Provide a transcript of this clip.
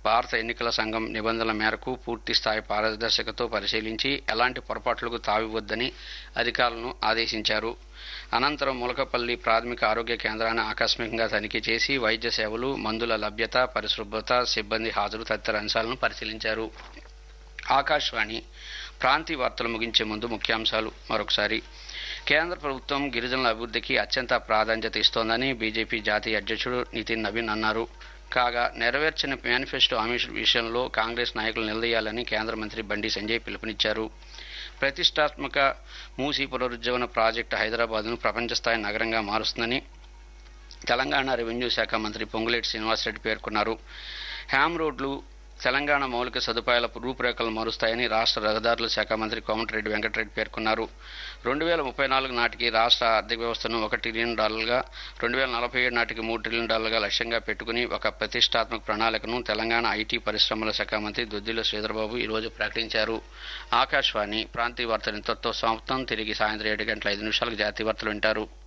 భారత ఎన్నికల సంఘం నిబంధనల మేరకు పూర్తి స్థాయి పారదర్శకతో పరిశీలించి ఎలాంటి పొరపాట్లకు తావివద్దని అధికారులను ఆదేశించారు అనంతరం ములకపల్లి ప్రాథమిక ఆరోగ్య కేంద్రాన్ని ఆకస్మికంగా తనిఖీ చేసి వైద్య సేవలు మందుల లభ్యత పరిశుభ్రత సిబ్బంది హాజరు తదితర అంశాలను పరిశీలించారు ఆకాశవాణి ప్రాంతీయ వార్తలు ముగించే ముందు ముఖ్యాంశాలు మరొకసారి కేంద్ర ప్రభుత్వం గిరిజనుల అభివృద్ధికి అత్యంత ప్రాధాన్యత ఇస్తోందని బీజేపీ జాతీయ అధ్యక్షుడు నితిన్ నవీన్ అన్నారు కాగా నెరవేర్చిన మేనిఫెస్టో హామీ విషయంలో కాంగ్రెస్ నాయకులు నిలదీయాలని కేంద్ర మంత్రి బండి సంజయ్ పిలుపునిచ్చారు ప్రతిష్టాత్మక మూసీ పునరుజ్జీవన ప్రాజెక్టు హైదరాబాద్ను ప్రపంచ స్థాయి నగరంగా మారుస్తుందని తెలంగాణ రెవెన్యూ శాఖ మంత్రి పొంగులేటి శ్రీనివాసరెడ్డి పేర్కొన్నారు హ్యామ్ రోడ్లు తెలంగాణ మౌలిక సదుపాయాల రూపురేఖలు మారుస్తాయని రాష్ట్ర రహదారుల శాఖ మంత్రి కోమటిరెడ్డి వెంకటరెడ్డి పేర్కొన్నారు రెండు వేల ముప్పై నాలుగు నాటికి రాష్ట్ర ఆర్థిక వ్యవస్థను ఒక ట్రిలియన్ డాలర్గా రెండు వేల నలభై ఏడు నాటికి మూడు ట్రిలియన్ డాలర్గా లక్ష్యంగా పెట్టుకుని ఒక ప్రతిష్టాత్మక ప్రణాళికను తెలంగాణ ఐటీ పరిశ్రమల శాఖ మంత్రి దుద్దిల శ్రీధరబాబు ఈరోజు ప్రకటించారు ఆకాశవాణి ప్రాంతీయ వార్తలు ఇంతటితో సమాప్తం తిరిగి సాయంత్రం ఏడు గంటల ఐదు నిమిషాలకు జాతీయ వార్తలు వింటారు